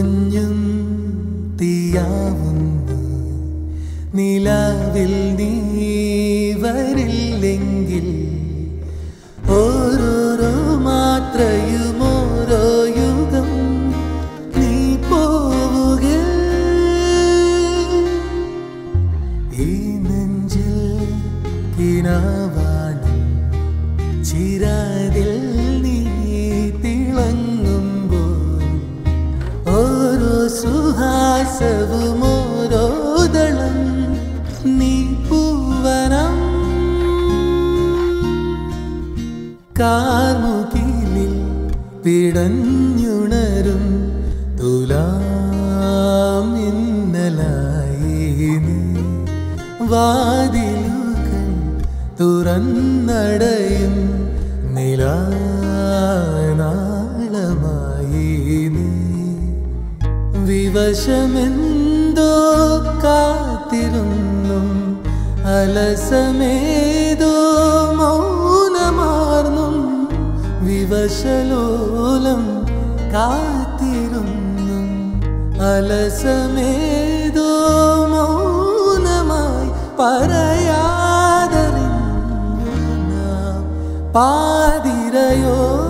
മഞ്ഞും തീയാവുന്നു നിലാവിൽ നീ വരില്ലെങ്കിൽ ഓരോരോ മാത്രയും ഓരോ യുഗം നീ പോവുകിൽ ഈ നെഞ്ചിൽ കിനാവാണ് ചിരാതിൽ നീ തിളങ്ങുമ്പോൾ ഓരോ സുഹാസവും ഓരോ ദളം നീ പൂവനം കാർമുകിലിൽ പിടഞ്ഞുണരും തുലാമിന്നലായി നീ വാതിലുകൾ തുറന്നടയും നിലാനാളമായി നീ വിവശമെന്തോ കാത്തിരുന്നും അലസമേതോ മൗനമാർന്നും വിവശലോലം കാത്തിരുന്നും അലസമേതോ മൗനമായി പറയാതറിഞ്ഞു നാം പാതിരയോ